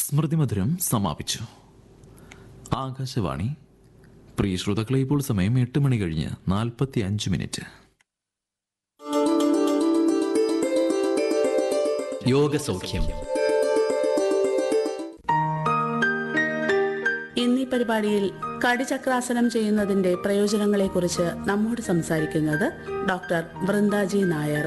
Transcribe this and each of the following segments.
സ്മൃതിമധുരം സമാപിച്ചു ആകാശവാണി പ്രിയ ശ്രോതാക്കളെ ഇപ്പോൾ സമയം എട്ട് മണി കഴിഞ്ഞ് നാൽപ്പത്തി അഞ്ച് മിനിറ്റ് യോഗസൗഖ്യം ഇന്നീ പരിപാടിയിൽ കടിചക്രാസനം ചെയ്യുന്നതിന്റെ പ്രയോജനങ്ങളെക്കുറിച്ച് നമ്മോട് സംസാരിക്കുന്നത് ഡോക്ടർ വൃന്ദാജി നായർ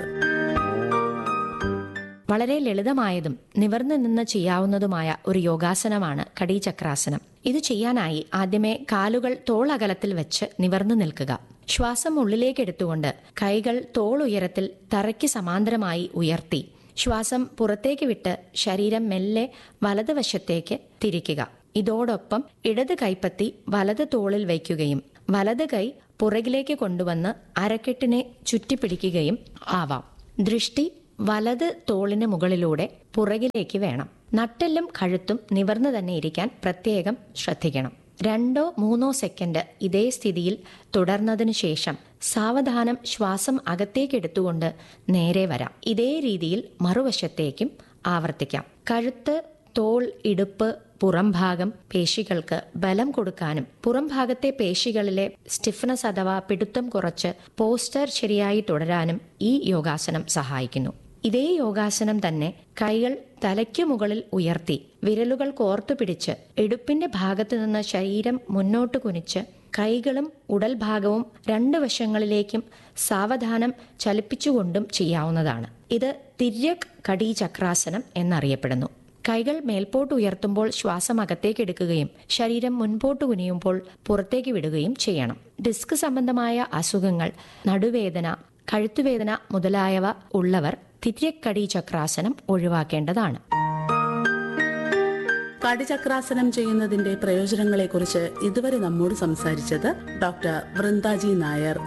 വളരെ ലളിതമായതും നിവർന്നു നിന്ന് ചെയ്യാവുന്നതുമായ ഒരു യോഗാസനമാണ് കടീചക്രാസനം ഇത് ചെയ്യാനായി ആദ്യമേ കാലുകൾ തോളകലത്തിൽ വെച്ച് നിവർന്നു നിൽക്കുക ശ്വാസം ഉള്ളിലേക്ക് എടുത്തുകൊണ്ട് കൈകൾ തോൾ ഉയരത്തിൽ തറയ്ക്ക് സമാന്തരമായി ഉയർത്തി ശ്വാസം പുറത്തേക്ക് വിട്ട് ശരീരം മെല്ലെ വലതുവശത്തേക്ക് തിരിക്കുക ഇതോടൊപ്പം ഇടത് കൈപ്പത്തി വലത് തോളിൽ വയ്ക്കുകയും വലത് കൈ പുറകിലേക്ക് കൊണ്ടുവന്ന് അരക്കെട്ടിനെ ചുറ്റിപ്പിടിക്കുകയും ആവാം ദൃഷ്ടി വലത് തോളിന് മുകളിലൂടെ പുറകിലേക്ക് വേണം നട്ടെല്ലും കഴുത്തും നിവർന്നു തന്നെ ഇരിക്കാൻ പ്രത്യേകം ശ്രദ്ധിക്കണം രണ്ടോ മൂന്നോ സെക്കൻഡ് ഇതേ സ്ഥിതിയിൽ തുടർന്നതിനു ശേഷം സാവധാനം ശ്വാസം അകത്തേക്കെടുത്തുകൊണ്ട് നേരെ വരാം ഇതേ രീതിയിൽ മറുവശത്തേക്കും ആവർത്തിക്കാം കഴുത്ത് തോൾ ഇടുപ്പ് പുറംഭാഗം പേശികൾക്ക് ബലം കൊടുക്കാനും പുറംഭാഗത്തെ പേശികളിലെ സ്റ്റിഫ്നസ് അഥവാ പിടുത്തം കുറച്ച് പോസ്റ്റർ ശരിയായി തുടരാനും ഈ യോഗാസനം സഹായിക്കുന്നു ഇതേ യോഗാസനം തന്നെ കൈകൾ തലയ്ക്കു മുകളിൽ ഉയർത്തി വിരലുകൾ കോർത്തു പിടിച്ച് ഇടുപ്പിന്റെ ഭാഗത്തു നിന്ന് ശരീരം മുന്നോട്ട് കുനിച്ച് കൈകളും ഉടൽ ഭാഗവും രണ്ട് വശങ്ങളിലേക്കും സാവധാനം ചലിപ്പിച്ചുകൊണ്ടും ചെയ്യാവുന്നതാണ് ഇത് തിര്യക് കടി ചക്രാസനം എന്നറിയപ്പെടുന്നു കൈകൾ മേൽപോട്ട് ഉയർത്തുമ്പോൾ ശ്വാസം അകത്തേക്ക് എടുക്കുകയും ശരീരം മുൻപോട്ട് കുനിയുമ്പോൾ പുറത്തേക്ക് വിടുകയും ചെയ്യണം ഡിസ്ക് സംബന്ധമായ അസുഖങ്ങൾ നടുവേദന കഴുത്തുവേദന മുതലായവ ഉള്ളവർ തിര്യക്കടി ചക്രാസനം ഒഴിവാക്കേണ്ടതാണ് കടിചക്രാസനം ചെയ്യുന്നതിന്റെ പ്രയോജനങ്ങളെക്കുറിച്ച് ഇതുവരെ നമ്മോട് സംസാരിച്ചത് ഡോക്ടർ വൃന്ദാജി നായർ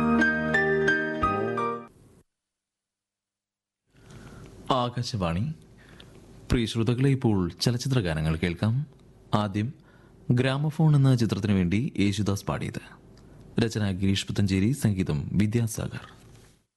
ആകാശവാണി പ്രിയ ശ്രോതാക്കളെ ഇപ്പോൾ ചലച്ചിത്ര ഗാനങ്ങൾ കേൾക്കാം ആദ്യം ഗ്രാമഫോൺ എന്ന ചിത്രത്തിനു വേണ്ടി യേശുദാസ് പാടിയത് രചന ഗിരീഷ് പുത്തഞ്ചേരി സംഗീതം വിദ്യാസാഗർ